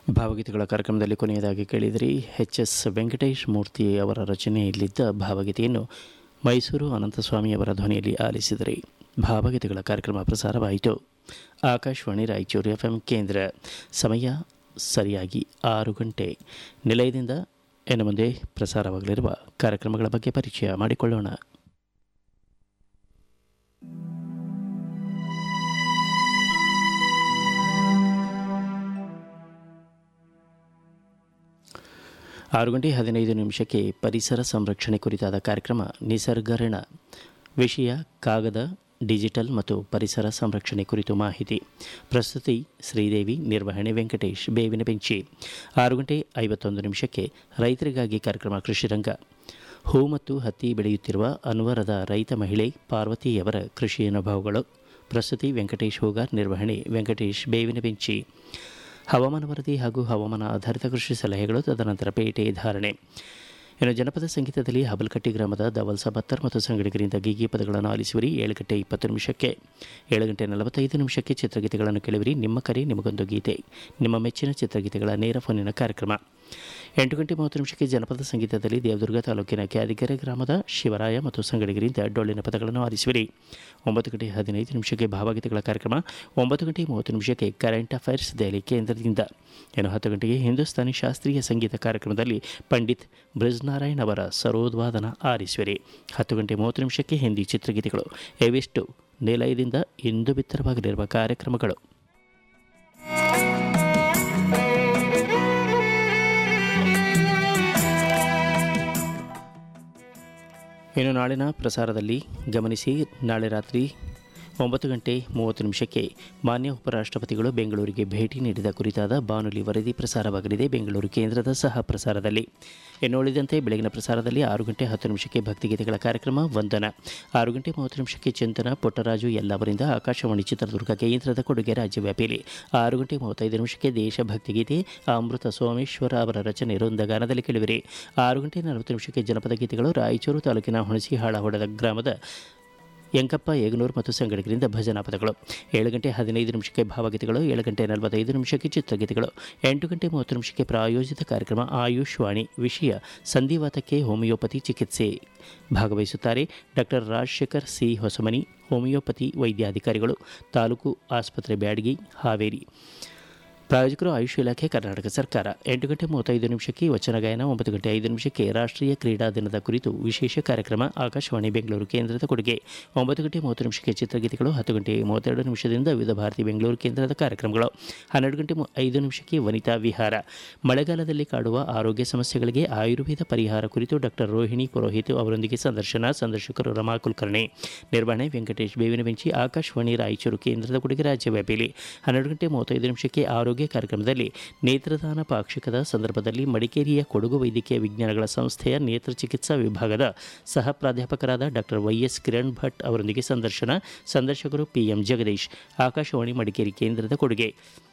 ಭಾವಗೀತೆಗಳ ಕಾರ್ಯಕ್ರಮದಲ್ಲಿ ಕೊನೆಯದಾಗಿ ಕೇಳಿದಿರಿ ಎಚ್ ಎಸ್ ವೆಂಕಟೇಶ್ ಮೂರ್ತಿ ಅವರ ರಚನೆಯಲ್ಲಿದ್ದ ಭಾವಗೀತೆಯನ್ನು ಮೈಸೂರು ಅನಂತಸ್ವಾಮಿಯವರ ಧ್ವನಿಯಲ್ಲಿ ಆಲಿಸಿದರೆ ಭಾವಗೀತೆಗಳ ಕಾರ್ಯಕ್ರಮ ಪ್ರಸಾರವಾಯಿತು ಆಕಾಶವಾಣಿ ರಾಯಚೂರು ಎಫ್ ಎಂ ಕೇಂದ್ರ ಸಮಯ ಸರಿಯಾಗಿ ಆರು ಗಂಟೆ ನಿಲಯದಿಂದ ಇನ್ನು ಮುಂದೆ ಪ್ರಸಾರವಾಗಲಿರುವ ಕಾರ್ಯಕ್ರಮಗಳ ಬಗ್ಗೆ ಪರಿಚಯ ಮಾಡಿಕೊಳ್ಳೋಣ ಆರು ಗಂಟೆ ಹದಿನೈದು ನಿಮಿಷಕ್ಕೆ ಪರಿಸರ ಸಂರಕ್ಷಣೆ ಕುರಿತಾದ ಕಾರ್ಯಕ್ರಮ ನಿಸರ್ಗರಣ ವಿಷಯ ಕಾಗದ ಡಿಜಿಟಲ್ ಮತ್ತು ಪರಿಸರ ಸಂರಕ್ಷಣೆ ಕುರಿತು ಮಾಹಿತಿ ಪ್ರಸ್ತುತಿ ಶ್ರೀದೇವಿ ನಿರ್ವಹಣೆ ವೆಂಕಟೇಶ್ ಬೇವಿನ ಬೆಂಚಿ ಆರು ಗಂಟೆ ಐವತ್ತೊಂದು ನಿಮಿಷಕ್ಕೆ ರೈತರಿಗಾಗಿ ಕಾರ್ಯಕ್ರಮ ಕೃಷಿರಂಗ ಹೂ ಮತ್ತು ಹತ್ತಿ ಬೆಳೆಯುತ್ತಿರುವ ಅನ್ವರದ ರೈತ ಮಹಿಳೆ ಪಾರ್ವತಿಯವರ ಕೃಷಿ ಅನುಭವಗಳು ಪ್ರಸ್ತುತಿ ವೆಂಕಟೇಶ್ ಹೋಗಾರ್ ನಿರ್ವಹಣೆ ವೆಂಕಟೇಶ್ ಬೇವಿನ ಬೆಂಚಿ ಹವಾಮಾನ ವರದಿ ಹಾಗೂ ಹವಾಮಾನ ಆಧಾರಿತ ಕೃಷಿ ಸಲಹೆಗಳು ತದನಂತರ ಪೇಟೆ ಧಾರಣೆ ಇನ್ನು ಜನಪದ ಸಂಗೀತದಲ್ಲಿ ಹಬಲ್ಕಟ್ಟಿ ಗ್ರಾಮದ ದವಲ್ ಸಬತ್ತರ್ ಮತ್ತು ಸಂಗಡಿಗರಿಂದ ಗೀಗಿ ಪದಗಳನ್ನು ಆಲಿಸುವಿರಿ ಏಳು ಗಂಟೆ ಇಪ್ಪತ್ತು ನಿಮಿಷಕ್ಕೆ ಏಳು ಗಂಟೆ ನಲವತ್ತೈದು ನಿಮಿಷಕ್ಕೆ ಚಿತ್ರಗೀತೆಗಳನ್ನು ಕೇಳುವಿರಿ ನಿಮ್ಮ ಕರೆ ನಿಮಗೊಂದು ಗೀತೆ ನಿಮ್ಮ ಮೆಚ್ಚಿನ ಚಿತ್ರಗೀತೆಗಳ ನೇರ ಫೋನಿನ ಕಾರ್ಯಕ್ರಮ ಎಂಟು ಗಂಟೆ ಮೂವತ್ತು ನಿಮಿಷಕ್ಕೆ ಜನಪದ ಸಂಗೀತದಲ್ಲಿ ದೇವದುರ್ಗ ತಾಲೂಕಿನ ಕ್ಯಾದಿಗೆರೆ ಗ್ರಾಮದ ಶಿವರಾಯ ಮತ್ತು ಸಂಗಡಿಗರಿಂದ ಡೊಳ್ಳಿನ ಪದಗಳನ್ನು ಆಲಿಸುವಿರಿ ಒಂಬತ್ತು ಗಂಟೆ ಹದಿನೈದು ನಿಮಿಷಕ್ಕೆ ಭಾವಗೀತೆಗಳ ಕಾರ್ಯಕ್ರಮ ಒಂಬತ್ತು ಗಂಟೆ ಮೂವತ್ತು ನಿಮಿಷಕ್ಕೆ ಕರೆಂಟ್ ಅಫೈರ್ಸ್ ದೆಹಲಿ ಕೇಂದ್ರದಿಂದ ಇನ್ನು ಹತ್ತು ಗಂಟೆಗೆ ಹಿಂದೂಸ್ತಾನಿ ಶಾಸ್ತ್ರೀಯ ಸಂಗೀತ ಕಾರ್ಯಕ್ರಮದಲ್ಲಿ ಪಂಡಿತ್ ಬ್ರಿಜ್ನಾರಾಯಣ್ ಅವರ ಸರೋದ್ವಾದನ ಆಲಿಸುವಿರಿ ಹತ್ತು ಗಂಟೆ ಮೂವತ್ತು ನಿಮಿಷಕ್ಕೆ ಹಿಂದಿ ಚಿತ್ರಗೀತೆಗಳು ಇವಿಷ್ಟು ನಿಲಯದಿಂದ ಇಂದು ಬಿತ್ತರವಾಗಲಿರುವ ಕಾರ್ಯಕ್ರಮಗಳು ಇನ್ನು ನಾಳಿನ ಪ್ರಸಾರದಲ್ಲಿ ಗಮನಿಸಿ ನಾಳೆ ರಾತ್ರಿ ಒಂಬತ್ತು ಗಂಟೆ ಮೂವತ್ತು ನಿಮಿಷಕ್ಕೆ ಮಾನ್ಯ ಉಪರಾಷ್ಟ್ರಪತಿಗಳು ಬೆಂಗಳೂರಿಗೆ ಭೇಟಿ ನೀಡಿದ ಕುರಿತಾದ ಬಾನುಲಿ ವರದಿ ಪ್ರಸಾರವಾಗಲಿದೆ ಬೆಂಗಳೂರು ಕೇಂದ್ರದ ಸಹ ಪ್ರಸಾರದಲ್ಲಿ ಇನ್ನು ಉಳಿದಂತೆ ಬೆಳಗಿನ ಪ್ರಸಾರದಲ್ಲಿ ಆರು ಗಂಟೆ ಹತ್ತು ನಿಮಿಷಕ್ಕೆ ಭಕ್ತಿಗೀತೆಗಳ ಕಾರ್ಯಕ್ರಮ ವಂದನ ಆರು ಗಂಟೆ ಮೂವತ್ತು ನಿಮಿಷಕ್ಕೆ ಚಿಂತನ ಪುಟ್ಟರಾಜು ಎಲ್ಲವರಿಂದ ಆಕಾಶವಾಣಿ ಚಿತ್ರದುರ್ಗ ಕೇಂದ್ರದ ಕೊಡುಗೆ ರಾಜ್ಯವ್ಯಾಪಿಯಲ್ಲಿ ಆರು ಗಂಟೆ ಮೂವತ್ತೈದು ನಿಮಿಷಕ್ಕೆ ದೇಶಭಕ್ತಿ ಗೀತೆ ಅಮೃತ ಸೋಮೇಶ್ವರ ಅವರ ರಚನೆ ವೃಂದಗಾನದಲ್ಲಿ ಕೇಳುವಿರಿ ಆರು ಗಂಟೆ ನಲವತ್ತು ನಿಮಿಷಕ್ಕೆ ಜನಪದ ಗೀತೆಗಳು ರಾಯಚೂರು ತಾಲೂಕಿನ ಹುಣಸಿಹಾಳ ಹೊಡೆದ ಗ್ರಾಮದ ಯಂಕಪ್ಪ ಏಗನೂರು ಮತ್ತು ಸಂಗಡಿಗರಿಂದ ಭಜನಾ ಪದಗಳು ಏಳು ಗಂಟೆ ಹದಿನೈದು ನಿಮಿಷಕ್ಕೆ ಭಾವಗೀತೆಗಳು ಏಳು ಗಂಟೆ ನಲವತ್ತೈದು ನಿಮಿಷಕ್ಕೆ ಚಿತ್ರಗೀತೆಗಳು ಎಂಟು ಗಂಟೆ ಮೂವತ್ತು ನಿಮಿಷಕ್ಕೆ ಪ್ರಾಯೋಜಿತ ಕಾರ್ಯಕ್ರಮ ಆಯುಷ್ ವಾಣಿ ವಿಷಯ ಸಂಧಿವಾತಕ್ಕೆ ಹೋಮಿಯೋಪತಿ ಚಿಕಿತ್ಸೆ ಭಾಗವಹಿಸುತ್ತಾರೆ doctor Rajashekar C Hosamani homeopathy ವೈದ್ಯಾಧಿಕಾರಿಗಳು ತಾಲೂಕು ಆಸ್ಪತ್ರೆ ಬ್ಯಾಡಗಿ ಹಾವೇರಿ ಪ್ರಾಯೋಜಕರು ಆಯುಷ್ ಇಲಾಖೆ ಕರ್ನಾಟಕ ಸರ್ಕಾರ ಎಂಟು ಗಂಟೆ ಮೂವತ್ತೈದು ನಿಮಿಷಕ್ಕೆ ವಚನ ಗಾಯನ ಒಂಬತ್ತು ಗಂಟೆ ಐದು ನಿಮಿಷಕ್ಕೆ ರಾಷ್ಟ್ರೀಯ ಕ್ರೀಡಾ ದಿನದ ಕುರಿತು ವಿಶೇಷ ಕಾರ್ಯಕ್ರಮ ಆಕಾಶವಾಣಿ ಬೆಂಗಳೂರು ಕೇಂದ್ರದ ಕೊಡುಗೆ ಒಂಬತ್ತು ಗಂಟೆ ಮೂವತ್ತು ನಿಮಿಷಕ್ಕೆ ಚಿತ್ರಗೀತೆಗಳು ಹತ್ತು ಗಂಟೆ ಮೂವತ್ತೆರಡು ನಿಮಿಷದಿಂದ ವಿವಿಧ ಭಾರತಿ ಬೆಂಗಳೂರು ಕೇಂದ್ರದ ಕಾರ್ಯಕ್ರಮಗಳು ಹನ್ನೆರಡು ಗಂಟೆ ಮು- ಐದು ನಿಮಿಷಕ್ಕೆ ವನಿತಾ ವಿಹಾರ ಮಳೆಗಾಲದಲ್ಲಿ ಕಾಡುವ ಆರೋಗ್ಯ ಸಮಸ್ಯೆಗಳಿಗೆ ಆಯುರ್ವೇದ ಪರಿಹಾರ ಕುರಿತು ಡಾಕ್ಟರ್ ರೋಹಿಣಿ ಪುರೋಹಿತ್ ಅವರೊಂದಿಗೆ ಸಂದರ್ಶನ ಸಂದರ್ಶಕರು ರಮಾ ಕುಲಕರ್ಣಿ ನಿರ್ವಹಣೆ ವೆಂಕಟೇಶ್ ಬೇವಿನ ಬೆಂಚಿ ಆಕಾಶವಾಣಿ ರಾಯಚೂರು ಕೇಂದ್ರದ ಕೊಡುಗೆ ರಾಜ್ಯವ್ಯಾಪಿಯಲ್ಲಿ ಹನ್ನೆರಡು ಗಂಟೆ ಮೂವತ್ತೈದು ನಿಮಿಷಕ್ಕೆ ಆರೋಗ್ಯ ಕಾರ್ಯಕ್ರಮದಲ್ಲಿ ನೇತ್ರದಾನ ಪಾಕ್ಷಿಕದ ಸಂದರ್ಭದಲ್ಲಿ ಮಡಿಕೇರಿಯ ಕೊಡಗು ವೈದ್ಯಕೀಯ ವಿಜ್ಞಾನಗಳ ಸಂಸ್ಥೆಯ ನೇತ್ರ ಚಿಕಿತ್ಸಾ ವಿಭಾಗದ ಸಹ ಪ್ರಾಧ್ಯಾಪಕರಾದ doctor Y S Kiran Bhat ಅವರೊಂದಿಗೆ ಸಂದರ್ಶನ ಸಂದರ್ಶಕರು ಪಿ ಎಂ ಜಗದೀಶ್ ಆಕಾಶವಾಣಿ ಮಡಿಕೇರಿ ಕೇಂದ್ರದ ಕೊಡುಗೆ